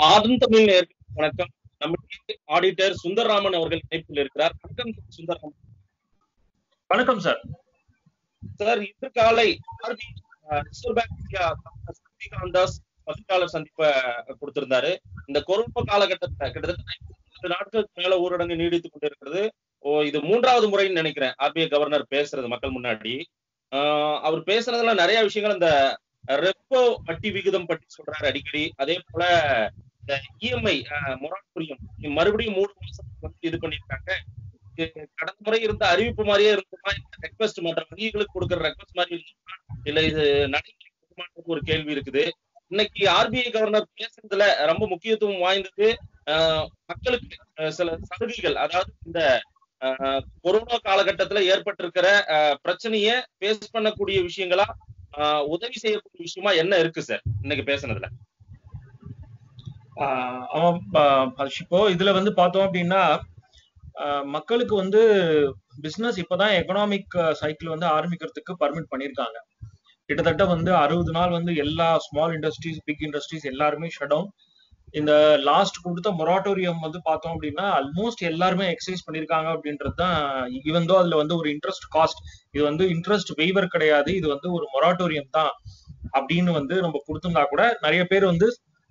ஆதன் தமிழ் நேயர்களுக்கு வணக்கம் நம்முடைய ஆடிட்டர் சுந்தரராமன் அவர்கள் இணைப்பில் இருக்கிறார் வணக்கம் சுந்தரராமன் வணக்கம் சார் சார் இன்று காலை RB reserve bank India Shaktikanta Das பத்திரிகையாளர் சந்திப்பை கொடுத்திருந்தாரு இந்த கொரோனா காலகட்டத்துல கிட்டத்தட்ட ஐம்பது நாட்களுக்கு மேல ஊரடங்கு நீடித்துக் கொண்டிருக்கிறது ஓ இது மூன்றாவது முறைன்னு நினைக்கிறேன் ஆர்பிஐ கவர்னர் பேசுறது மக்கள் முன்னாடி ஆஹ் அவர் பேசுறதுல நிறைய விஷயங்கள் இந்த ரெப்போ வட்டி விகிதம் பற்றி சொல்றாரு அடிக்கடி அதே போல இந்த இஎம்ஐ மொராட்டோரியம் மறுபடியும் மூணு மாசத்துக்கு வந்து இது பண்ணிருக்காங்க இது கடந்த முறை இருந்த அறிவிப்பு மாதிரியே இருக்குமா இந்த ரெக்வஸ்ட் மற்ற வங்கிகளுக்கு கொடுக்குற ரெக்வஸ்ட் மாதிரி இருக்குமா இல்ல இது நடைமுறைக்கு ஒரு கேள்வி இருக்குது இன்னைக்கு ஆர்பிஐ கவர்னர் பேசுறதுல ரொம்ப முக்கியத்துவம் வாய்ந்தது ஆஹ் மக்களுக்கு அஹ் சில சலுகைகள் அதாவது இந்த ஆஹ் கொரோனா காலகட்டத்துல ஏற்பட்டிருக்கிற ஆஹ் பிரச்சனைய ஃபேஸ் பண்ணக்கூடிய விஷயங்களா ஆஹ் உதவி செய்யக்கூடிய விஷயமா என்ன இருக்கு சார் இன்னைக்கு பேசுனதுல ஆஹ் ஆமாம் ஆஹ் இப்போ இதுல வந்து பார்த்தோம் அப்படின்னா ஆஹ் மக்களுக்கு வந்து பிசினஸ் இப்பதான் எக்கனாமிக் சைக்கிள் வந்து ஆரம்பிக்கிறதுக்கு பர்மிட் பண்ணியிருக்காங்க கிட்டத்தட்ட வந்து அறுபது நாள் வந்து எல்லா ஸ்மால் இண்டஸ்ட்ரீஸ் பிக் இண்டஸ்ட்ரீஸ் எல்லாருமே ஷட் டவுன் இந்த லாஸ்ட் கொடுத்த மொராட்டோரியம் வந்து பார்த்தோம் அப்படின்னா ஆல்மோஸ்ட் எல்லாருமே எக்ஸசைஸ் பண்ணியிருக்காங்க அப்படின்றது தான் ஈவன் தோ அதுல வந்து ஒரு இன்ட்ரெஸ்ட் காஸ்ட் இது வந்து இன்ட்ரெஸ்ட் வெய்வர் கிடையாது இது வந்து ஒரு மொராட்டோரியம் தான் அப்படின்னு வந்து நம்ம கொடுத்திருந்தா கூட நிறைய பேர் வந்து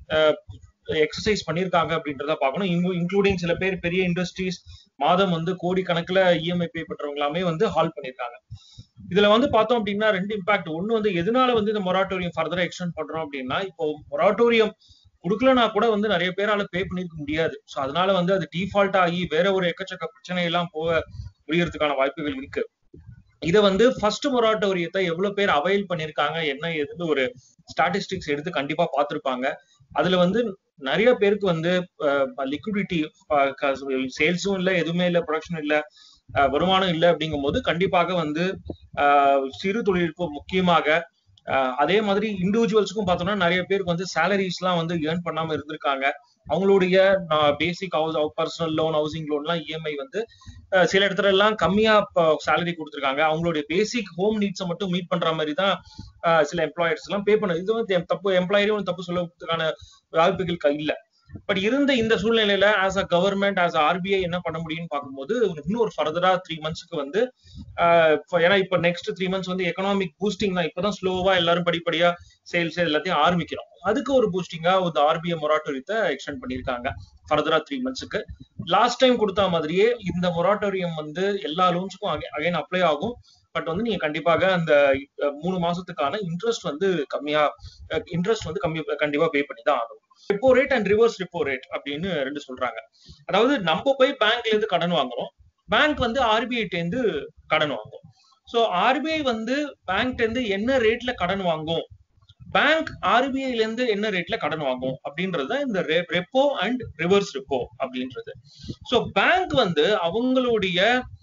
எக்ஸசைஸ் பண்ணியிருக்காங்க அப்படின்றத பார்க்கணும் இன்க்ளூடிங் சில பேர் பெரிய இண்டஸ்ட்ரீஸ் மாதம் வந்து கோடி கணக்குல இஎம்ஐ பே பண்றவங்க எல்லாமே வந்து ஹால் பண்ணியிருக்காங்க இதுல வந்து பார்த்தோம் அப்படின்னா ரெண்டு இம்பாக்ட் ஒன்னு வந்து எதனால வந்து இந்த மொராட்டோரியம் ஃபர்தரா எக்ஸ்டெண்ட் பண்றோம் அப்படின்னா இப்போ மொராட்டோரியம் கொடுக்கலனா கூட வந்து நிறைய பேரால பே பண்ணிருக்க முடியாது ஸோ அதனால வந்து அது டிஃபால்ட் ஆகி வேற ஒரு எக்கச்சக்க பிரச்சனை எல்லாம் போக முடியறதுக்கான வாய்ப்புகள் இருக்கு இதை வந்து ஃபர்ஸ்ட் மொராட்டோரியத்தை எவ்வளவு பேர் அவைல் பண்ணிருக்காங்க என்ன எதுன்னு ஒரு ஸ்டாட்டிஸ்டிக்ஸ் எடுத்து கண்டிப்பா பார்த்திருப்பாங்க அதுல வந்து நிறைய பேருக்கு வந்து லிக்விடிட்டி சேல்ஸும் இல்லை எதுவுமே இல்லை ப்ரொடக்ஷன் இல்லை வருமானம் இல்லை அப்படிங்கும் போது கண்டிப்பாக வந்து சிறு தொழிலுக்கு முக்கியமாக அதே மாதிரி இண்டிவிஜுவல்ஸுக்கும் பார்த்தோம்னா நிறைய பேருக்கு வந்து சேலரிஸ் எல்லாம் வந்து ஏர்ன் பண்ணாம இருந்திருக்காங்க அவங்களுடைய basic house personal loan housing லோன்லாம் இஎம்ஐ வந்து சில இடத்துல எல்லாம் கம்மியா சேலரி கொடுத்துருக்காங்க அவங்களுடைய பேசிக் ஹோம் நீட்ஸை மட்டும் மீட் பண்ற மாதிரி தான் சில எம்ப்ளாயர்ஸ் எல்லாம் பே பண்ணது இது வந்து தப்பு எம்ப்ளாயரையும் தப்பு சொல்றதுக்கான வாய்ப்புகள் இல்லை பட் இருந்த இந்த சூழ்நிலையில as a government as RBI என்ன பண்ண முடியும்னு பார்க்கும்போது இன்னும் ஒரு ஃபர்தரா த்ரீ மந்த்ஸ்க்கு வந்து ஏன்னா இப்ப நெக்ஸ்ட் த்ரீ மந்த்ஸ் வந்து எக்கனாமிக் பூஸ்டிங் தான் இப்பதான் ஸ்லோவா எல்லாரும் படிப்படியா சேல்ஸ் எல்லாத்தையும் ஆரம்பிக்கிறோம் அதுக்கு ஒரு பூஸ்டிங்கா ஒரு ஆர்பிஐ மொராட்டோரியத்தை எக்ஸ்டெண்ட் பண்ணியிருக்காங்க ஃபர்தரா த்ரீ மந்த்ஸ்க்கு லாஸ்ட் டைம் கொடுத்த மாதிரியே இந்த மொராட்டோரியம் வந்து எல்லா லோன்ஸுக்கும் அகைன் அப்ளை ஆகும் பட் வந்து நீங்க கண்டிப்பாக அந்த மூணு மாசத்துக்கான இன்ட்ரெஸ்ட் வந்து கம்மியா இன்ட்ரெஸ்ட் வந்து கம்மி கண்டிப்பா பே பண்ணி தான் ஆகும் repo rate and reverse repo rate அப்படின்னு ரெண்டு சொல்றாங்க அதாவது நம்ம போய் பேங்க்ல இருந்து கடன் வாங்குறோம் பேங்க் வந்து ஆர்பிஐ இருந்து கடன் வாங்கும் ஸோ ஆர்பிஐ வந்து பேங்க் இருந்து என்ன ரேட்ல கடன் வாங்கும் பேங்க் ஆர்பிஐல இருந்து என்ன ரேட்ல கடன் வாங்கும் அப்படின்றது இந்த ரெப்போ அண்ட் ரிவர்ஸ் ரெப்போ அப்படின்றது ஸோ பேங்க் வந்து அவங்களுடைய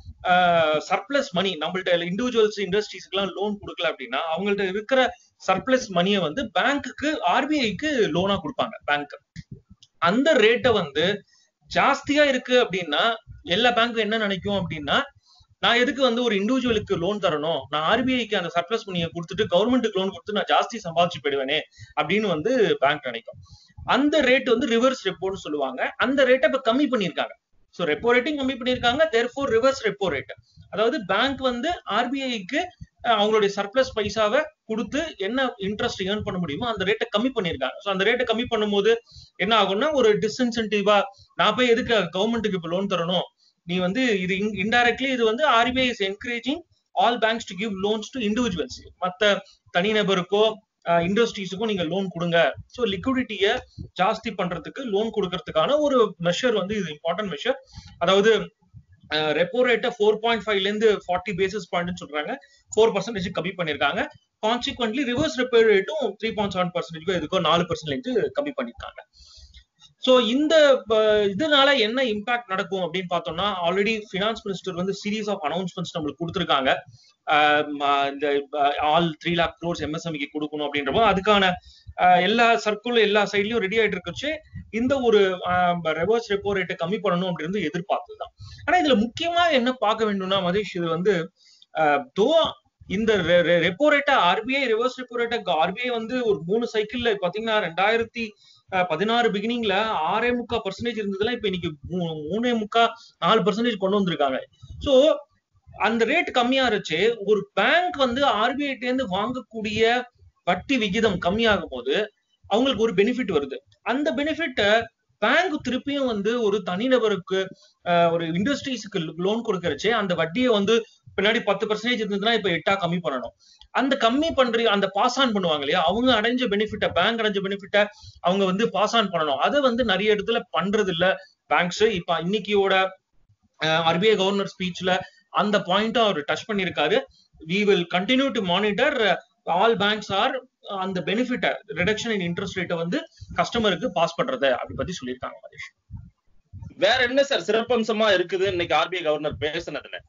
சர்ப்ளஸ் மணி நம்மள்ட்ட இண்டிவிஜுவல்ஸ் இண்டஸ்ட்ரீஸ்க்குலாம் லோன் கொடுக்கல அப்படின்னா அவங்கள்ட்ட இருக்கிற சர்ப்ளஸ் மணியை வந்து பேங்க்குக்கு ஆர்பிஐக்கு லோனா கொடுப்பாங்க பேங்க் அந்த ரேட்டை வந்து ஜாஸ்தியா இருக்கு அப்படின்னா எல்லா பேங்க்கும் என்ன நினைக்கும் அப்படின்னா நான் எதுக்கு வந்து ஒரு இண்டிவிஜுவலுக்கு லோன் தரணும் நான் ஆர்பிஐக்கு அந்த சர்ப்ளஸ் மணியை கொடுத்துட்டு கவர்மெண்ட்டுக்கு லோன் கொடுத்து நான் ஜாஸ்தி சம்பாதிச்சு போயிடுவேனே அப்படின்னு வந்து பேங்க் நினைக்கும் அந்த ரேட் வந்து ரிவர்ஸ் ரெப்போன்னு சொல்லுவாங்க அந்த ரேட்டை இப்ப கம்மி பண்ணியிருக்காங்க ஸோ ரெப்போ ரேட்டையும் கம்மி பண்ணியிருக்காங்க தேர்ஃபோர் ரிவர்ஸ் ரெப்போ ரேட் அதாவது பேங்க் வந்து ஆர்பிஐக்கு அவங்களுடைய சர்ப்ளஸ் பைசாவை கொடுத்து என்ன இன்ட்ரெஸ்ட் ஏர்ன் பண்ண முடியுமோ அந்த ரேட்டை கம்மி பண்ணியிருக்காங்க ஸோ அந்த ரேட்டை கம்மி பண்ணும்போது என்ன ஆகும்னா ஒரு டிஸ்இன்சென்டிவா நான் போய் எதுக்கு கவர்மெண்ட்டுக்கு இப்போ லோன் தரணும் நீ வந்து இது இன்டைரக்ட்லி இது வந்து RBI is encouraging all banks to give loans to individuals மற்ற தனிநபருக்கோ இண்டஸ்ட்ரீஸுக்கும் நீங்க லோன் கொடுங்க ஸோ லிக்விடிட்டியை ஜாஸ்தி பண்றதுக்கு லோன் கொடுக்கறதுக்கான ஒரு மெஷர் வந்து இது இம்பார்ட்டன்ட் மெஷர் அதாவது ரெப்போ ரேட்டை ஃபோர் பாயிண்ட் ஃபைவ்ல இருந்து ஃபார்ட்டி பேசிஸ் பாயிண்ட் சொல்றாங்க ஃபோர் பர்சன்டேஜ் கம்மி பண்ணிருக்காங்க கான்சிக்வெண்ட்லி ரிவர்ஸ் ரெப்போ ரேட்டும் த்ரீ பாயிண்ட் செவன் பர்சன்டேஜ் இதுக்கோ நாலு பர்சன்டேஜ் கம்மி பண்ணிருக்காங்க சோ இந்த இதனால என்ன இம்பாக்ட் நடக்கும் அப்படின்னு பார்த்தோம்னா ஆல்ரெடி பினான்ஸ் மினிஸ்டர் வந்து சீரீஸ் ஆஃப் அனௌன்ஸ்மெண்ட்ஸ் நம்மளுக்கு கொடுத்துருக்காங்க இந்த ஆல் த்ரீ லேக் க்ரோர்ஸ் எம்எஸ்எம்இக்கு கொடுக்கணும் அப்படின்றப்போ அதுக்கான எல்லா சர்க்கிள் எல்லா சைட்லயும் ரெடி ஆயிட்டு இருக்குச்சு இந்த ஒரு ரெவர்ஸ் ரெப்போ ரேட்டை கம்மி பண்ணணும் அப்படின்னு எதிர்பார்த்ததுதான் ஆனா இதுல முக்கியமா என்ன பார்க்க வேண்டும்னா மதேஷ் இது வந்து தோ இந்த ரெப்போ ரேட்டை ஆர்பிஐ ரிவர்ஸ் ரெப்போ ரேட்டை ஆர்பிஐ வந்து ஒரு மூணு சைக்கிள்ல பாத்தீங்கன்னா ரெண்டாயிரத்தி அஹ், பதினாறு பிகினிங்ல ஆறே முக்கா பர்சன்டேஜ் இருந்ததுல இப்ப இன்னைக்கு மூ- மூணே முக்கா நாலு பர்சன்டேஜ் கொண்டு வந்திருக்காங்க சோ அந்த ரேட் கம்மியா இருந்துச்சு ஒரு பேங்க் வந்து ஆர்பிஐ இருந்து வாங்கக்கூடிய வட்டி விகிதம் கம்மியாகும் போது அவங்களுக்கு ஒரு பெனிஃபிட் வருது அந்த பெனிஃபிட்ட பேங்க் திருப்பியும் வந்து ஒரு தனிநபருக்கு அஹ், ஒரு இண்டஸ்ட்ரீஸ்க்கு லோன் கொடுக்கறச்சே அந்த வட்டியை வந்து பின்னாடி பத்து பர்சன்டேஜ் இருந்ததுன்னா இப்ப எட்டா கம்மி பண்ணணும் அந்த கம்மி பண்ற அந்த பாஸ் ஆன் பண்ணுவாங்க இல்லையா அவங்க அடைஞ்ச பெனிஃபிட்ட பேங்க் அடைஞ்ச பெனிஃபிட்ட அவங்க வந்து பாஸ் ஆன் பண்ணணும் அதை வந்து நிறைய இடத்துல பண்றது இல்ல பேங்க்ஸ் இப்ப இன்னைக்கியோட ஆர்பிஐ கவர்னர் ஸ்பீச்ல அந்த பாயிண்ட் அவர் டச் பண்ணியிருக்காரு we will continue to monitor all banks are அந்த பெனிஃபிட் ரிடக்ஷன் இன் இன்ட்ரெஸ்ட் ரேட்டை வந்து கஸ்டமருக்கு பாஸ் பண்றத அப்படி பத்தி சொல்லியிருக்காங்க மகேஷ் வேற என்ன சார் சிறப்பம்சமா இருக்குது இன்னைக்கு ஆர்பிஐ கவர்னர் பேசுனதுல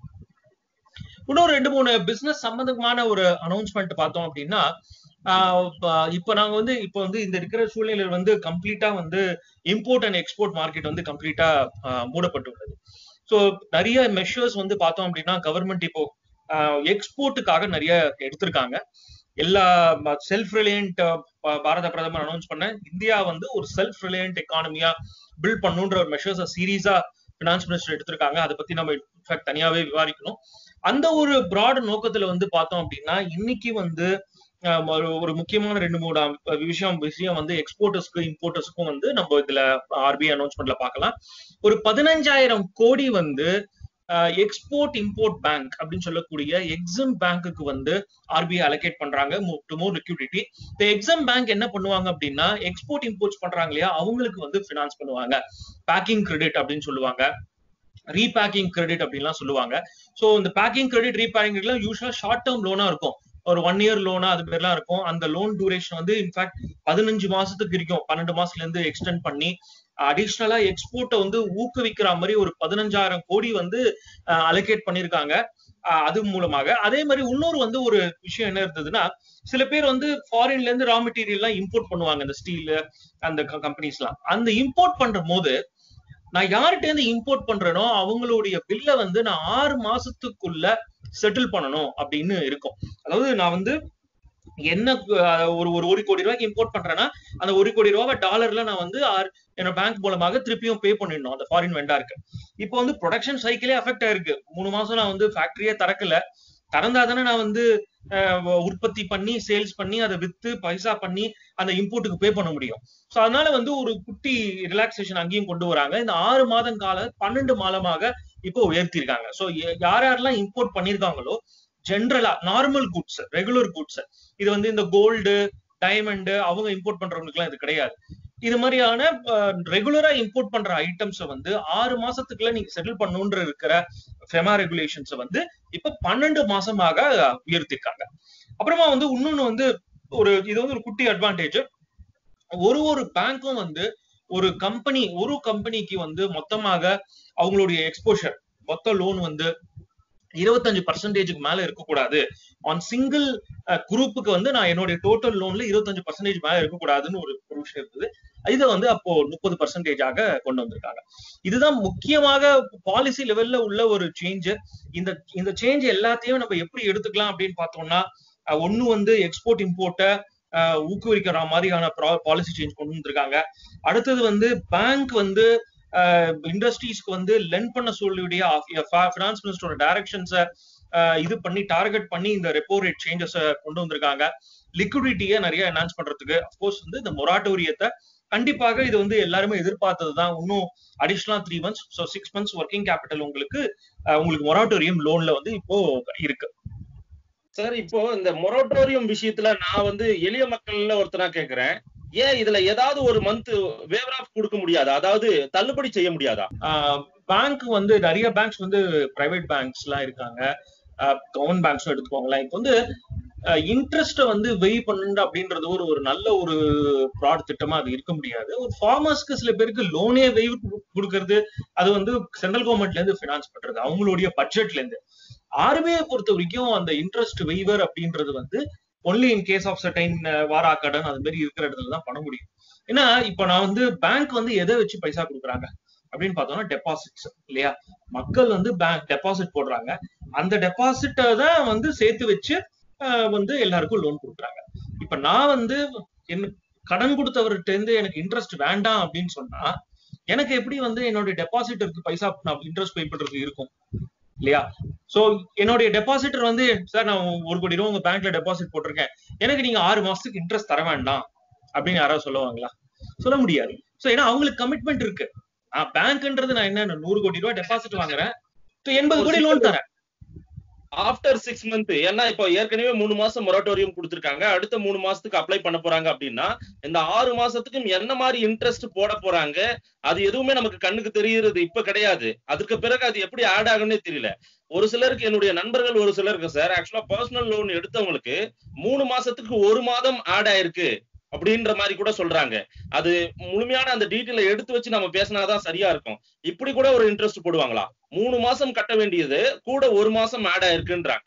இன்னும் ரெண்டு மூணு பிசினஸ் சம்பந்தமான ஒரு அனௌன்ஸ்மெண்ட் பார்த்தோம் அப்படின்னா ஆஹ் இப்ப- இப்ப நாங்க வந்து இப்ப வந்து இந்த இருக்கிற சூழ்நிலையில வந்து கம்ப்ளீட்டா வந்து இம்போர்ட் அண்ட் எக்ஸ்போர்ட் மார்க்கெட் வந்து கம்ப்ளீட்டா மூடப்பட்டுள்ளது ஸோ நிறைய மெஷர்ஸ் வந்து பார்த்தோம் அப்படின்னா கவர்மெண்ட் இப்போ எக்ஸ்போர்ட்டுக்காக நிறைய எடுத்திருக்காங்க எல்லா செல்ஃப் ரிலையன்ட் பாரத பிரதமர் அனௌன்ஸ் பண்ண இந்தியா வந்து ஒரு செல்ஃப் ரிலையன்ட் எக்கானமியா பில்ட் பண்ணுன்ற ஒரு மெஷர்ஸ் சீரீஸா பினான்ஸ் மினிஸ்டர் எடுத்திருக்காங்க அதை பத்தி நம்ம இன்ஃபேக்ட் தனியாவே விவாதிக்கணும் அந்த ஒரு பிராட் நோக்கத்துல வந்து பார்த்தோம் அப்படின்னா இன்னைக்கு வந்து ஆஹ் ஒரு ஒரு முக்கியமான ரெண்டு மூணு அம்- விஷயம் விஷயம் வந்து எக்ஸ்போர்ட்டர்ஸ்க்கு இம்போர்ட்டர்ஸ்க்கும் வந்து நம்ம இதுல ஆர்பிஐ அனௌன்ஸ்மெண்ட்ல பார்க்கலாம் ஒரு பதினஞ்சாயிரம் கோடி வந்து எக்ஸ்போர்ட் இம்போர்ட் பேங்க் அப்படின்னு சொல்லக்கூடிய எக்ஸிம் பேங்க்குக்கு வந்து ஆர்பிஐ அலோகேட் பண்றாங்க டு மோர் லிக்விடிட்டி இந்த எக்ஸாம் பேங்க் என்ன பண்ணுவாங்க அப்படின்னா எக்ஸ்போர்ட் இம்போர்ட்ஸ் பண்றாங்க இல்லையா அவங்களுக்கு வந்து ஃபினான்ஸ் பண்ணுவாங்க பேக்கிங் கிரெடிட் அப்படின்னு சொல்லுவாங்க ரீபேக்கிங் கிரெடிட் அப்படின்லாம் சொல்லுவாங்க ஸோ இந்த பேக்கிங் கிரெடிட் ரீபேக்கிங் கிரெடிட்லாம் யூஸ்வலா ஷார்ட் டேர்ம் லோனா இருக்கும் ஒரு ஒன் இயர் லோனா அது மாதிரிலாம் இருக்கும் அந்த லோன் டியூரேஷன் வந்து இன்ஃபேக்ட் பதினஞ்சு மாசத்துக்கு இருக்கும் பன்னெண்டு மாசத்துல இருந்து எக்ஸ்டெண்ட் பண்ணி அடிஷ்னலா எக்ஸ்போர்ட்டை வந்து ஊக்குவிக்கிற மாதிரி ஒரு பதினஞ்சாயிரம் கோடி வந்து அலோகேட் பண்ணிருக்காங்க அஹ் அது மூலமாக அதே மாதிரி இன்னொரு வந்து ஒரு விஷயம் என்ன இருந்ததுன்னா சில பேர் வந்து ஃபாரின்ல இருந்து ரா மெட்டீரியல் எல்லாம் இம்போர்ட் பண்ணுவாங்க இந்த ஸ்டீல் அந்த கம்பெனிஸ் எல்லாம் அந்த இம்போர்ட் பண்ற போது நான் யார்கிட்ட இருந்து இம்போர்ட் பண்றேனோ அவங்களுடைய பில்ல வந்து நான் ஆறு மாசத்துக்குள்ள செட்டில் பண்ணணும் அப்படின்னு இருக்கும் அதாவது நான் வந்து என்ன அஹ், ஒரு ஒரு ஒரு கோடி ரூபாய்க்கு இம்போர்ட் பண்றேன்னா அந்த ஒரு கோடி ரூபாய் டாலர்ல நான் வந்து ஆர்- என்னோட பேங்க் மூலமாக திருப்பியும் பே பண்ணிடணும் அந்த ஃபாரின் வெண்டாருக்கு இப்போ வந்து ப்ரொடக்ஷன் சைக்கிளே அஃபெக்ட் ஆயிருக்கு மூணு மாசம் நான் வந்து ஃபேக்டரியே திறக்கல திறந்தா தானே நான் வந்து அஹ், உற்பத்தி பண்ணி சேல்ஸ் பண்ணி அதை வித்து பைசா பண்ணி அந்த இம்போர்ட்டுக்கு பே பண்ண முடியும் சோ அதனால வந்து ஒரு குட்டி ரிலாக்ஸேஷன் அங்கேயும் கொண்டு வராங்க இந்த ஆறு மாதம் கால பன்னெண்டு மாதமாக இப்போ உயர்த்திருக்காங்க சோ யார் யாரெல்லாம் இம்போர்ட் பண்ணிருக்காங்களோ ஜென்ரலா நார்மல் குட்ஸ் ரெகுலர் குட்ஸ் இது வந்து இந்த கோல்டு டைமண்ட் அவங்க இம்போர்ட் பண்றவங்களுக்குலாம் இது கிடையாது இது மாதிரியான ரெகுலரா இம்போர்ட் பண்ற ஐட்டம்ஸை வந்து ஆறு மாசத்துக்குள்ள நீங்க செட்டில் பண்ணணுன்ற இருக்கிற ஃபெமா ரெகுலேஷன்ஸை வந்து இப்ப பன்னெண்டு மாசமாக உயர்த்திருக்காங்க அப்புறமா வந்து இன்னொன்னு வந்து ஒரு இது வந்து ஒரு குட்டி அட்வான்டேஜ் ஒரு ஒரு பேங்க்கும் வந்து ஒரு கம்பெனி ஒரு கம்பெனிக்கு வந்து மொத்தமாக அவங்களுடைய எக்ஸ்போஷர் மொத்த லோன் வந்து இருபத்தஞ்சு பர்சன்டேஜுக்கு மேல இருக்கக்கூடாது ஆன் சிங்கிள் குரூப்புக்கு வந்து நான் என்னுடைய டோட்டல் லோன்ல இருபத்தஞ்சு பர்சன்டேஜ் மேல இருக்கக்கூடாதுன்னு ஒரு ஒரு விஷயம் இருந்தது இதை வந்து அப்போ முப்பது பர்சன்டேஜாக கொண்டு வந்திருக்காங்க இதுதான் முக்கியமாக பாலிசி லெவல்ல உள்ள ஒரு சேஞ்ச் இந்த இந்த சேஞ்ச் எல்லாத்தையும் நம்ம எப்படி எடுத்துக்கலாம் அப்படின்னு பார்த்தோம்னா அஹ், ஒண்ணு வந்து எக்ஸ்போர்ட் இம்போர்ட்டை ஊக்குவிக்கிற மாதிரியான பாலிசி சேஞ்ச் கொண்டு வந்திருக்காங்க அடுத்தது வந்து பேங்க் வந்து இண்டஸ்ட்ரீஸ்க்கு வந்து லென் பண்ண சொல்லிய ஃபினான்ஸ் மினிஸ்டரோட டைரக்ஷன்ஸை இது பண்ணி டார்கெட் பண்ணி இந்த ரெப்போ ரேட் சேஞ்சஸ் கொண்டு வந்திருக்காங்க லிக்விடிட்டியை நிறைய என்ஹான்ஸ் பண்றதுக்கு அப்கோர்ஸ் வந்து இந்த மொராட்டோரியத்தை கண்டிப்பாக இது வந்து எல்லாருமே எதிர்பார்த்தது தான் இன்னும் அடிஷனலா three months so six months working capital உங்களுக்கு அஹ், உங்களுக்கு மொராட்டோரியம் லோன்ல வந்து இப்போ இருக்கு சார் இப்போ இந்த மொரட்டோரியம் விஷயத்துல நான் வந்து எளிய மக்கள்ல ஒருத்தனா கேக்குறேன் ஏன் இதுல ஏதாவது ஒரு மந்த் வேவர் ஆஃப் கொடுக்க முடியாதா அதாவது தள்ளுபடி செய்ய முடியாதா பேங்க் வந்து நிறைய பேங்க்ஸ் வந்து பிரைவேட் பேங்க்ஸ் எல்லாம் இருக்காங்க கவர்மெண்ட் பேங்க்ஸும் எடுத்துக்கோங்களேன் இப்போ வந்து இன்ட்ரெஸ்ட்டை வந்து வெய் பண்ணுங்க அப்படின்றது ஒரு ஒரு நல்ல ஒரு ப்ராட் திட்டமா அது இருக்க முடியாது ஒரு ஃபார்மர்ஸ்க்கு சில பேருக்கு லோனே வெய் கொடுக்கறது அது வந்து சென்ட்ரல் கவர்மெண்ட்ல இருந்து ஃபினான்ஸ் பண்றது அவங்களுடைய பட்ஜெட்ல இருந்து ஆர்பிஐ பொறுத்த வரைக்கும் அந்த இன்ட்ரெஸ்ட் வெய்வர் அப்படின்றது வந்து only in case of certain வாரா கடன் அது மாதிரி இருக்கிற இடத்துல தான் பண்ண முடியும் ஏன்னா இப்ப நான் வந்து பேங்க் வந்து எதை வச்சு பைசா கொடுக்குறாங்க அப்படின்னு பார்த்தோம்னா டெபாசிட்ஸ் இல்லையா மக்கள் வந்து பேங்க் டெபாசிட் போடுறாங்க அந்த டெபாசிட்ட தான் வந்து சேர்த்து வச்சு ஆஹ் வந்து எல்லாருக்கும் லோன் கொடுக்குறாங்க இப்ப நான் வந்து என்ன கடன் கொடுத்தவர்கிட்ட இருந்து எனக்கு இன்ட்ரெஸ்ட் வேண்டாம் அப்படின்னு சொன்னா எனக்கு எப்படி வந்து என்னுடைய டெபாசிட்டருக்கு பைசா நான் இன்ட்ரெஸ்ட் பே பண்றது இருக்கும் இல்லையா சோ என்னுடைய டெபாசிட்டர் வந்து சார் நான் ஒரு கோடி ரூபா உங்க பேங்க்ல டெபாசிட் போட்டிருக்கேன் எனக்கு நீங்க ஆறு மாசத்துக்கு இன்ட்ரெஸ்ட் தர வேண்டாம் அப்படின்னு யாராவது சொல்லுவாங்களா சொல்ல முடியாது சோ ஏன்னா அவங்களுக்கு கமிட்மெண்ட் இருக்கு நான் பேங்க்ன்றது நான் என்ன நூறு கோடி ரூபாய் டெபாசிட் வாங்குறேன் so எண்பது கோடி லோன் தரேன் ஆஃப்டர் சிக்ஸ் மந்த் ஏன்னா இப்போ ஏற்கனவே மூணு மாசம் மொரட்டோரியம் கொடுத்துருக்காங்க அடுத்த மூணு மாசத்துக்கு அப்ளை பண்ண போறாங்க அப்படின்னா இந்த ஆறு மாசத்துக்கும் என்ன மாதிரி இன்ட்ரெஸ்ட் போட போறாங்க அது எதுவுமே நமக்கு கண்ணுக்கு தெரியுறது இப்ப கிடையாது அதுக்கு பிறகு அது எப்படி ஆட் ஆகும்னே தெரியல ஒரு சிலருக்கு என்னுடைய நண்பர்கள் ஒரு சிலருக்கு சார் ஆக்சுவலா பர்சனல் லோன் எடுத்தவங்களுக்கு மூணு மாசத்துக்கு ஒரு மாதம் ஆட் ஆயிருக்கு அப்படின்ற மாதிரி கூட சொல்றாங்க அது முழுமையான அந்த டீட்டெயில எடுத்து வச்சு நம்ம பேசினாதான் சரியா இருக்கும் இப்படி கூட ஒரு இன்ட்ரெஸ்ட் போடுவாங்களா மூணு மாசம் கட்ட வேண்டியது கூட ஒரு மாசம் ஆட் ஆயிருக்குன்றாங்க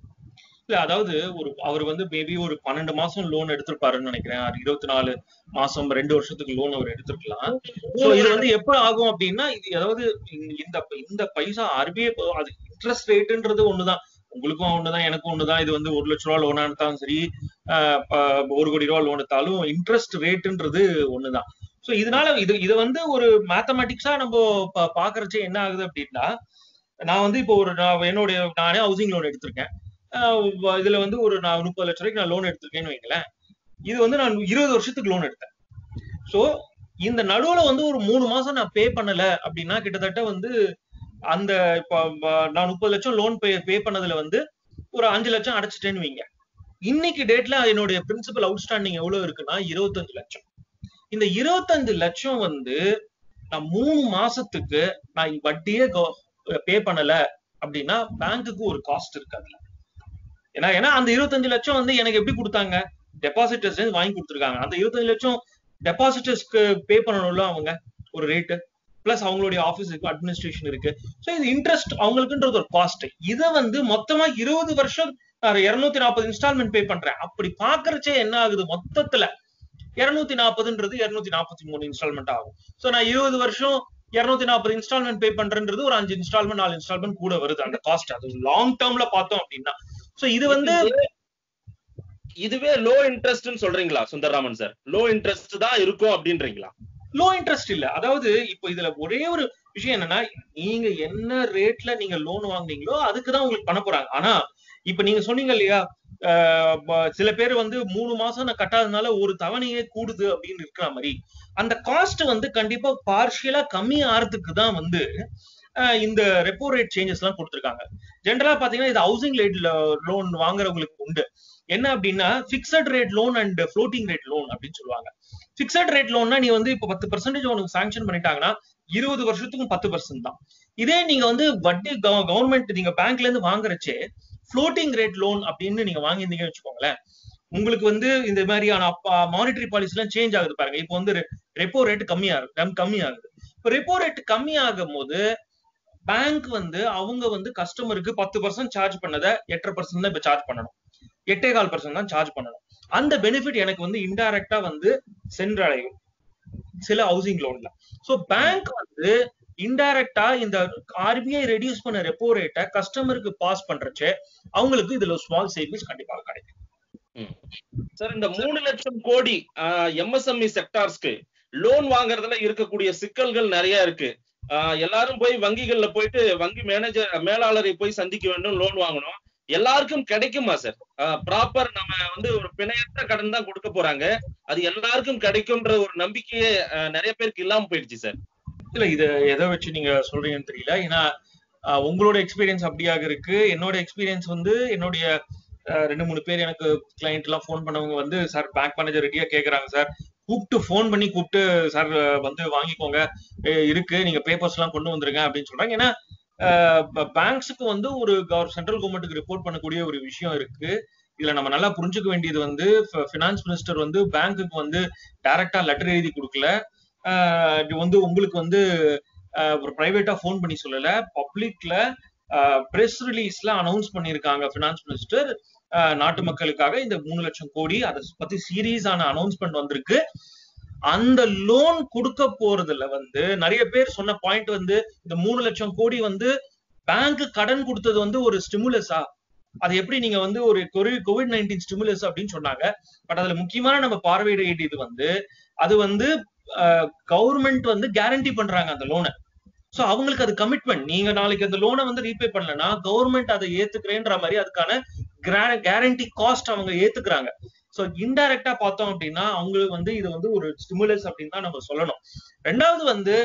இல்ல அதாவது ஒரு அவர் வந்து மேபி ஒரு பன்னெண்டு மாசம் லோன் எடுத்திருப்பாருன்னு நினைக்கிறேன் அது இருபத்தி நாலு மாசம் ரெண்டு வருஷத்துக்கு லோன் அவர் எடுத்திருக்கலாம் சோ இது வந்து எப்ப ஆகும் அப்படின்னா இது அதாவது இந்த- இந்த இந்த பைசா ஆர்பிஐ அது இன்ட்ரெஸ்ட் ரேட்டுன்றது ஒண்ணுதான் உங்களுக்கும் ஒண்ணுதான் எனக்கும் ஒண்ணுதான் இது வந்து ஒரு லட்ச ரூபா லோனா எடுத்தாலும் சரி ஆஹ் ப- ஒரு கோடி ரூபா லோன் எடுத்தாலும் இன்ட்ரெஸ்ட் ரேட்டுன்றது ஒண்ணுதான் சோ இதனால இது இது வந்து ஒரு மேத்தமெட்டிக்ஸா நம்ம பா- பாக்குறச்சே என்ன ஆகுது அப்படின்னா நான் வந்து இப்போ ஒரு நான் என்னுடைய நானே ஹவுசிங் லோன் எடுத்திருக்கேன் ஆஹ் வ- இதுல வந்து ஒரு நான் முப்பது லட்ச ரூபாய்க்கு நான் லோன் எடுத்திருக்கேன்னு வைங்களேன் இது வந்து நான் இருபது வருஷத்துக்கு லோன் எடுத்தேன் சோ இந்த நடுவுல வந்து ஒரு மூணு மாசம் நான் பே பண்ணல அப்படின்னா கிட்டத்தட்ட வந்து அந்த இப்போ வ- நான் முப்பது லட்சம் லோன் பே பே பண்ணதுல வந்து ஒரு அஞ்சு லட்சம் அடைச்சிட்டேன்னு வைங்க இன்னைக்கு டேட்ல என்னுடைய பிரின்சிபல் அவுட்ஸ்டாண்டிங் எவ்வளவு இருக்குன்னா இருபத்தஞ்சு லட்சம் இந்த இருபத்தஞ்சு லட்சம் வந்து நான் மூணு மாசத்துக்கு நான் வட்டியே பே பண்ணல அப்படின்னா பேங்க்குக்கு ஒரு காஸ்ட் இருக்கு அதுல ஏன்னா ஏன்னா அந்த இருபத்தஞ்சு லட்சம் வந்து எனக்கு எப்படி கொடுத்தாங்க டெபாசிட்டர்ஸ் வாங்கி கொடுத்துருக்காங்க அந்த இருபத்தஞ்சு லட்சம் டெபாசிட்டர்ஸ்க்கு பே பண்ணணும்ல அவங்க ஒரு ரேட்டு பிளஸ் அவங்களுடைய ஆபீஸுக்கு அட்மினிஸ்ட்ரேஷன் இருக்கு ஸோ இது இன்ட்ரெஸ்ட் அவங்களுக்குன்றது ஒரு காஸ்ட் இதை வந்து மொத்தமா இருபது வருஷம் நான் இருநூத்தி நாற்பது இன்ஸ்டால்மெண்ட் பே பண்றேன் அப்படி பாக்குறச்சே என்ன ஆகுது மொத்தத்துல இருநூத்தி நாற்பதுன்றது இருநூத்தி நாற்பத்தி மூணு இன்ஸ்டால்மெண்ட் ஆகும் ஸோ நான் இருபது வருஷம் இருநூத்தி நாற்பது இன்ஸ்டால்மெண்ட் பே பண்றேன்றது ஒரு அஞ்சு இன்ஸ்டால்மெண்ட் நாலு இன்ஸ்டால்மெண்ட் கூட வருது அந்த காஸ்ட் அது லாங் டேர்ம்ல பார்த்தோம் அப்படின்னா சோ இது வந்து இதுவே லோ இன்ட்ரெஸ்ட்னு சொல்றீங்களா சுந்தரராமன் சார் லோ இன்ட்ரெஸ்ட் தான் இருக்கும் அப்படின்றீங்களா லோ இன்ட்ரெஸ்ட் இல்ல அதாவது இப்போ இதுல ஒரே ஒரு விஷயம் என்னன்னா நீங்க என்ன ரேட்ல நீங்க லோன் வாங்குனீங்களோ அதுக்கு தான் உங்களுக்கு பண்ண போறாங்க ஆனா இப்ப நீங்க சொன்னீங்க இல்லையா ஆஹ் ப- சில பேர் வந்து மூணு மாசம் நான் கட்டாததுனால ஒரு தவணையே கூடுது அப்படின்னு இருக்கிற மாதிரி அந்த காஸ்ட் வந்து கண்டிப்பா பார்ஷியலா கம்மி ஆறதுக்கு தான் வந்து ஆஹ் இந்த ரெப்போ ரேட் சேஞ்சஸ் எல்லாம் கொடுத்துருக்காங்க ஜென்ரலா பாத்தீங்கன்னா இது ஹவுசிங் ரேட் லோன் வாங்குறவங்களுக்கு உண்டு என்ன அப்படின்னா fixed rate loan and floating rate loan அப்படின்னு சொல்லுவாங்க பிக்சட் ரேட் லோன்னா நீ வந்து இப்ப பத்து பர்சன்டேஜ் உனக்கு சாங்ஷன் பண்ணிட்டாங்கன்னா இருபது வருஷத்துக்கும் பத்து பர்சன்ட் தான் இதே நீங்க வந்து வட்டி கவர்மெண்ட் நீங்க பேங்க்ல இருந்து வாங்குறச்சே ஃப்ளோட்டிங் ரேட் லோன் அப்படின்னு நீங்க வாங்கியிருந்தீங்கன்னு வச்சுக்கோங்களேன் உங்களுக்கு வந்து இந்த மாதிரியான மானிட்டரி பாலிசி எல்லாம் சேஞ்ச் ஆகுது பாருங்க இப்போ வந்து ரெப்போ ரேட் கம்மியாகுது கம்மி ஆகுது இப்போ ரெப்போ ரேட் கம்மி ஆகும் போது பேங்க் வந்து அவங்க வந்து கஸ்டமருக்கு பத்து பர்சன்ட் சார்ஜ் பண்ணதை எட்டரை பர்சன்ட் தான் இப்ப சார்ஜ் பண்ணணும் எட்டே கால் பர்சன்ட் தான் சார்ஜ் பண்ணணும் அந்த பெனிஃபிட் எனக்கு வந்து இன்டைரக்டா வந்து சென்றடையும் சில ஹவுசிங் லோன்ல சோ பேங்க் வந்து இன்டைரக்டா இந்த ஆர்பிஐ ரெடியூஸ் பண்ண ரெப்போ ரேட்டை கஸ்டமருக்கு பாஸ் பண்றச்சே அவங்களுக்கு இதுல ஸ்மால் சேவிங்ஸ் கண்டிப்பாக கிடைக்கும் சார் இந்த மூணு லட்சம் கோடி எம்எஸ்எம்இ செக்டார்ஸ்க்கு லோன் வாங்குறதுல இருக்கக்கூடிய சிக்கல்கள் நிறைய இருக்கு ஆஹ் எல்லாரும் போய் வங்கிகள்ல போயிட்டு வங்கி மேனேஜர் மேலாளரை போய் சந்திக்க வேண்டும் லோன் வாங்கணும் எல்லாருக்கும் கிடைக்குமா சார் ப்ராப்பர் நம்ம வந்து ஒரு பிணையற்ற கடன் தான் கொடுக்க போறாங்க அது எல்லாருக்கும் கிடைக்கும்ன்ற ஒரு நம்பிக்கையே ஆஹ் நிறைய பேருக்கு இல்லாம போயிடுச்சு சார் இல்ல இத எதை வச்சு நீங்க சொல்றீங்கன்னு தெரியல ஏன்னா ஆஹ் உங்களோட எக்ஸ்பீரியன்ஸ் அப்படியாக இருக்கு என்னோட எக்ஸ்பீரியன்ஸ் வந்து என்னுடைய ஆஹ் ரெண்டு மூணு பேர் எனக்கு கிளைண்ட் எல்லாம் ஃபோன் பண்ணவங்க வந்து சார் பேங்க் மேனேஜர் ரெடியா கேக்குறாங்க சார் கூப்பிட்டு ஃபோன் பண்ணி கூப்பிட்டு சார் வந்து வாங்கிக்கோங்க அஹ் இருக்கு நீங்க பேப்பர்ஸ் எல்லாம் கொண்டு வந்துருங்க அப்படின்னு சொல்றாங்க ஏன்னா பேங்க்ஸுக்கு வந்து ஒரு சென்ட்ரல் கவர்மெண்ட்டுக்கு ரிப்போர்ட் பண்ணக்கூடிய ஒரு விஷயம் இருக்கு இதுல நம்ம நல்லா புரிஞ்சுக்க வேண்டியது வந்து பினான்ஸ் மினிஸ்டர் வந்து பேங்க்குக்கு வந்து டைரக்டா லெட்டர் எழுதி கொடுக்கல ஆஹ் இது வந்து உங்களுக்கு வந்து ஆஹ் ஒரு பிரைவேட்டா ஃபோன் பண்ணி சொல்லல பப்ளிக்ல பிரஸ் ரிலீஸ்ல அனௌன்ஸ் பண்ணியிருக்காங்க பினான்ஸ் மினிஸ்டர் நாட்டு மக்களுக்காக இந்த மூணு லட்சம் கோடி அதை பத்தி சீரியஸான அனௌன்ஸ்மெண்ட் வந்திருக்கு அந்த லோன் கொடுக்க போறதுல வந்து நிறைய பேர் சொன்ன பாயிண்ட் வந்து இந்த மூணு லட்சம் கோடி வந்து பேங்க் கடன் கொடுத்தது வந்து ஒரு ஸ்டிமுலஸா அது எப்படி நீங்க வந்து ஒரு கோவிட் நைன்டீன் ஸ்டிமுலஸ் அப்படின்னு சொன்னாங்க பட் அதுல முக்கியமான நம்ம பார்வையிட வேண்டியது வந்து அது வந்து கவர்மெண்ட் வந்து கேரண்டி பண்றாங்க அந்த லோனை சோ அவங்களுக்கு அது கமிட்மெண்ட் நீங்க நாளைக்கு அந்த லோனை வந்து ரீபே பண்ணலன்னா கவர்மெண்ட் அதை ஏத்துக்கிறேன்ற மாதிரி அதுக்கான கேரண்டி காஸ்ட் அவங்க ஏத்துக்கிறாங்க சோ இன்டைரக்டா பார்த்தோம் அப்படின்னா அவங்களுக்கு வந்து இது வந்து ஒரு ஸ்டிமுலஸ் அப்படின்னு தான் நம்ம சொல்லணும் ரெண்டாவது வந்து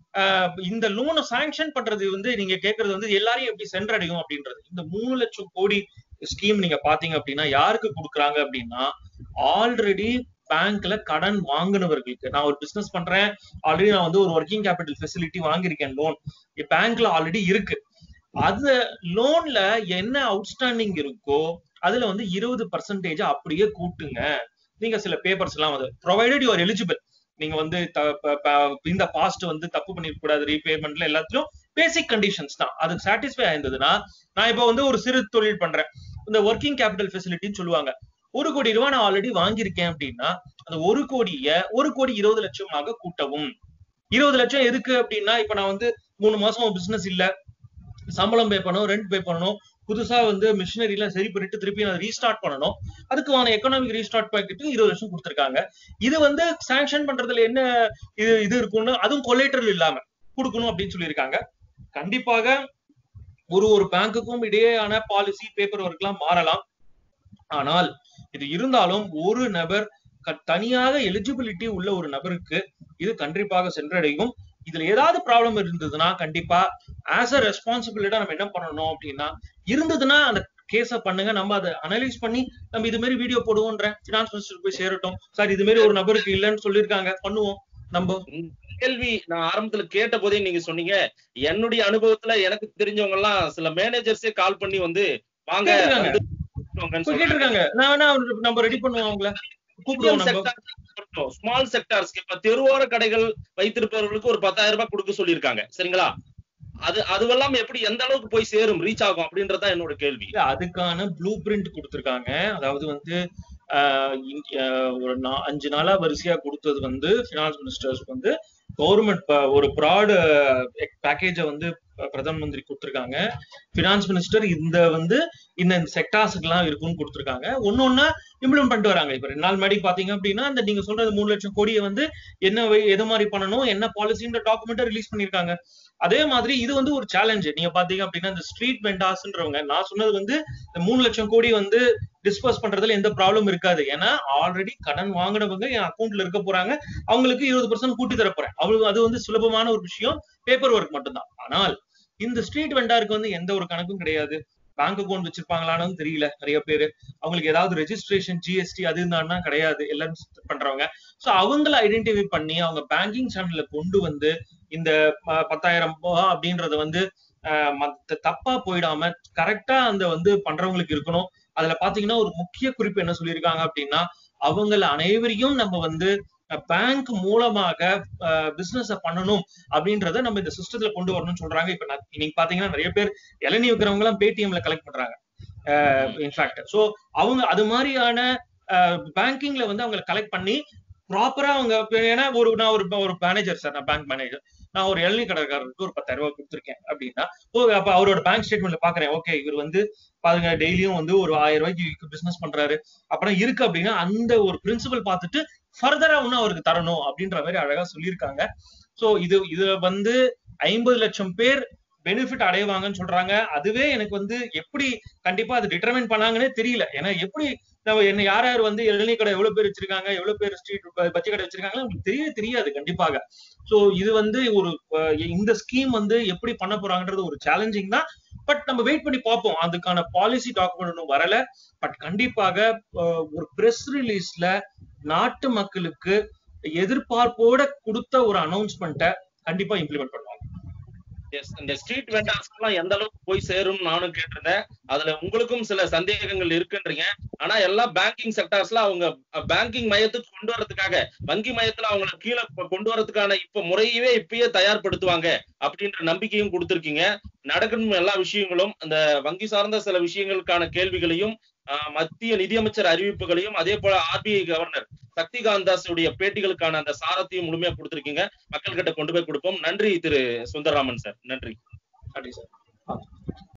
இந்த லோனை சாங்ஷன் பண்றது வந்து நீங்க கேக்குறது வந்து எல்லாரையும் எப்படி சென்றடையும் அப்படின்றது இந்த மூணு லட்சம் கோடி ஸ்கீம் நீங்க பாத்தீங்க அப்படின்னா யாருக்கு கொடுக்குறாங்க அப்படின்னா ஆல்ரெடி பேங்க்ல கடன் வாங்கினவர்களுக்கு நான் ஒரு பிசினஸ் பண்றேன் ஆல்ரெடி நான் வந்து ஒரு ஒர்க்கிங் கேபிட்டல் ஃபெசிலிட்டி வாங்கியிருக்கேன் லோன் பேங்க்ல ஆல்ரெடி இருக்கு அது லோன்ல என்ன அவுட்ஸ்டாண்டிங் இருக்கோ அதுல வந்து இருபது பர்சன்டேஜ் அப்படியே கூட்டுங்க நீங்க சில பேப்பர்ஸ் எல்லாம் வந்து ப்ரொவைடட் யூஆர் எலிஜிபிள் நீங்க வந்து இந்த பாஸ்ட் வந்து தப்பு பண்ணிருக்க கூடாது ரீபேமெண்ட்ல எல்லாத்திலும் பேசிக் கண்டிஷன்ஸ் தான் அதுக்கு சாட்டிஸ்ஃபை ஆயிருந்ததுன்னா நான் இப்போ வந்து ஒரு சிறு தொழில் பண்றேன் இந்த ஒர்க்கிங் கேபிட்டல் ஃபெசிலிட்டின்னு சொல்லுவாங்க ஒரு கோடி ரூபாய் நான் ஆல்ரெடி வாங்கியிருக்கேன் அப்படின்னா அந்த ஒரு கோடிய ஒரு கோடி இருபது லட்சமாக கூட்டவும் இருபது லட்சம் எதுக்கு அப்படின்னா இப்ப நான் வந்து மூணு மாசம் பிசினஸ் இல்ல சம்பளம் பே பண்ணணும் ரெண்ட் பே பண்ணணும் புதுசா வந்து மிஷினரி எல்லாம் சரி பண்ணிட்டு திருப்பி அதை ரீஸ்டார்ட் பண்ணணும் அதுக்கான எக்கனாமிக் ரீஸ்டார்ட் பேக்கெட்டு இருபது லட்சம் கொடுத்துருக்காங்க இது வந்து சாங்ஷன் பண்றதுல என்ன இது இது இருக்கும்னு அதுவும் கொலேட்டரல் இல்லாம கொடுக்கணும் அப்படின்னு சொல்லியிருக்காங்க கண்டிப்பாக ஒரு ஒரு பேங்குக்கும் இடையேயான பாலிசி பேப்பர் ஒர்க் எல்லாம் மாறலாம் ஆனால் இது இருந்தாலும் ஒரு நபர் தனியாக எலிஜிபிலிட்டி உள்ள ஒரு நபருக்கு இது கண்டிப்பாக சென்றடையும் இதுல ஏதாவது ப்ராப்ளம் இருந்ததுன்னா கண்டிப்பா ஆஸ் அ ரெஸ்பான்சிபிலிட்டா நம்ம என்ன பண்ணணும் அப்படின்னா இருந்ததுன்னா அந்த கேஸ பண்ணுங்க நம்ம அதை அனலைஸ் பண்ணி நம்ம இது மாதிரி வீடியோ போடுவோன்ற பினான்ஸ் மினிஸ்டர் போய் சேரட்டும் சார் இது மாதிரி ஒரு நபருக்கு இல்லைன்னு சொல்லியிருக்காங்க பண்ணுவோம் நம்ம கேள்வி நான் ஆரம்பத்துல கேட்ட போதே நீங்க சொன்னீங்க என்னுடைய அனுபவத்துல எனக்கு தெரிஞ்சவங்க எல்லாம் சில மேனேஜர்ஸே கால் பண்ணி வந்து வாங்க கேட்டிருக்காங்க நான் வேணா நம்ம ரெடி பண்ணுவோம் அவங்கள கூப்பிடுவோம் நம்ம ஸ்மால் செக்டார்ஸ்க்கு இப்ப தெருவோர கடைகள் வைத்திருப்பவர்களுக்கு ஒரு பத்தாயிரம் ரூபாய் கொடுக்க சொல்லியிருக்காங்க சரிங்களா அது அதுவெல்லாம் எப்படி எந்த அளவுக்கு போய் சேரும் ரீச் ஆகும் அப்படின்றதான் என்னோட கேள்வி அதுக்கான ப்ளூ பிரிண்ட் கொடுத்திருக்காங்க அதாவது வந்து ஒரு அஞ்சு நாளா வரிசையா கொடுத்தது வந்து பினான்ஸ் மினிஸ்டர்ஸ்க்கு வந்து கவர்மெண்ட் ஒரு ப்ராடு பேக்கேஜ வந்து பிரதம மந்திரி கொடுத்திருக்காங்க பினான்ஸ் மினிஸ்டர் இந்த வந்து இந்த செக்டார்ஸுக்கு எல்லாம் இருக்கும்னு கொடுத்திருக்காங்க ஒன்னு ஒன்னா இம்ப்ளிமெண்ட் பண்ணிட்டு வராங்க இப்ப ரெண்டு நாள் முன்னாடி பாத்தீங்க அப்படின்னா அந்த நீங்க சொல்றது மூணு லட்சம் கோடியை வந்து என்ன எது மாதிரி பண்ணணும் என்ன பாலிசின்ற டாக்குமெண்ட்டை ரிலீஸ் பண்ணிருக்காங்க அதே மாதிரி இது வந்து ஒரு சேலஞ்சு நீங்க பாத்தீங்க அப்படின்னா இந்த ஸ்ட்ரீட் வெண்டாஸ்ன்றவங்க நான் சொன்னது வந்து இந்த மூணு லட்சம் கோடி வந்து டிஸ்பர்ஸ் பண்றதுல எந்த ப்ராப்ளம் இருக்காது ஏன்னா ஆல்ரெடி கடன் வாங்கினவங்க என் அக்கௌண்ட்ல இருக்க போறாங்க அவங்களுக்கு இருபது பர்சன்ட் கூட்டி தர போறேன் அவங்களுக்கு அது வந்து சுலபமான ஒரு விஷயம் பேப்பர் ஒர்க் மட்டும்தான் ஆனால் இந்த ஸ்ட்ரீட் வெண்டாருக்கு வந்து எந்த ஒரு கணக்கும் கிடையாது பேங்க் அக்கௌண்ட் வச்சிருப்பாங்களான்னு தெரியல நிறைய பேரு அவங்களுக்கு ஏதாவது ரெஜிஸ்ட்ரேஷன் ஜிஎஸ்டி அது இருந்தான்னா கிடையாது எல்லாரும் பண்றவங்க சோ அவங்கள ஐடென்டிஃபை பண்ணி அவங்க பேங்கிங் சேனல்ல கொண்டு வந்து இந்த பத்தாயிரம் அப்படின்றத வந்து தப்பா போயிடாம கரெக்டா அந்த வந்து பண்றவங்களுக்கு இருக்கணும் அதுல பாத்தீங்கன்னா ஒரு முக்கிய குறிப்பு என்ன சொல்லியிருக்காங்க அப்படின்னா அவங்கள அனைவரையும் நம்ம வந்து பேங்க் மூலமாக பிசினஸ் பண்ணணும் அப்படின்றத நம்ம இந்த சிஸ்டத்துல கொண்டு வரணும்னு சொல்றாங்க இப்ப நீங்க பாத்தீங்கன்னா நிறைய பேர் இளநீ வைக்கிறவங்க எல்லாம் பேடிஎம்ல கலெக்ட் பண்றாங்க இன்ஃபேக்ட் சோ அவங்க அது மாதிரியான பேங்கிங்ல வந்து அவங்க கலெக்ட் பண்ணி ப்ராப்பரா அவங்க ஏன்னா ஒரு நான் ஒரு ஒரு மேனேஜர் சார் நான் பேங்க் மேனேஜர் நான் ஒரு இளநீ கடைக்காரருக்கு ஒரு பத்தாயிரம் ரூபாய் கொடுத்துருக்கேன் அப்படின்னா ஓ அப்ப அவரோட பேங்க் ஸ்டேட்மெண்ட்ல பாக்குறேன் ஓகே இவர் வந்து பாருங்க டெய்லியும் வந்து ஒரு ஆயிரம் ரூபாய்க்கு பிசினஸ் பண்றாரு அப்புறம் இருக்கு அப்படின்னா அந்த ஒரு பிரின்சிபல் பார்த்துட்டு ஃபர்தரா இன்னும் அவருக்கு தரணும் அப்படின்ற மாதிரி அழகா சொல்லியிருக்காங்க சோ இது இதுல வந்து ஐம்பது லட்சம் பேர் பெனிஃபிட் அடைவாங்கன்னு சொல்றாங்க அதுவே எனக்கு வந்து எப்படி கண்டிப்பா அது டிட்டர்மைன் பண்ணாங்கன்னே தெரியல ஏன்னா எப்படி நம்ம என்ன யார் யார் வந்து இளநீ கடை எவ்வளவு பேர் வச்சிருக்காங்க எவ்வளவு பேர் ஸ்ட்ரீட் பச்சை கடை வச்சிருக்காங்க உங்களுக்கு தெரியவே தெரியாது கண்டிப்பாக சோ இது வந்து ஒரு இந்த ஸ்கீம் வந்து எப்படி பண்ண போறாங்கன்றது ஒரு சேலஞ்சிங் தான் பட் நம்ம வெயிட் பண்ணி பார்ப்போம் அதுக்கான பாலிசி டாக்குமெண்ட் ஒன்றும் வரல பட் கண்டிப்பாக ஒரு பிரஸ் ரிலீஸ்ல நாட்டு மக்களுக்கு எதிர்பார்ப்போட கொடுத்த ஒரு அனௌன்ஸ்மெண்ட்டை கண்டிப்பா இம்ப்ளிமெண்ட் பண்ணுவாங்க எஸ் இந்த ஸ்ட்ரீட் வெண்டார்ஸ்க்கு எல்லாம் எந்த அளவுக்கு போய் சேரும் நானும் கேட்டிருந்தேன் அதுல உங்களுக்கும் சில சந்தேகங்கள் இருக்குன்றீங்க ஆனா எல்லாம் பேங்கிங் செக்டார்ஸ்ல அவங்க பேங்கிங் மையத்துக்கு கொண்டு வரதுக்காக வங்கி மையத்துல அவங்களை கீழே கொண்டு வரதுக்கான இப்ப முறையவே இப்பயே தயார்படுத்துவாங்க அப்படின்ற நம்பிக்கையும் கொடுத்திருக்கீங்க நடக்கணும் எல்லா விஷயங்களும் அந்த வங்கி சார்ந்த சில விஷயங்களுக்கான கேள்விகளையும் மத்திய நிதியமைச்சர் அறிவிப்புகளையும் அதே போல ஆர்பிஐ கவர்னர் சக்திகாந்த் தாஸ் உடைய பேட்டிகளுக்கான அந்த சாரத்தையும் முழுமையா கொடுத்திருக்கீங்க மக்கள் கிட்ட கொண்டு போய் கொடுப்போம் நன்றி திரு சுந்தரராமன் சார் நன்றி நன்றி சார் பார்க்கலாம்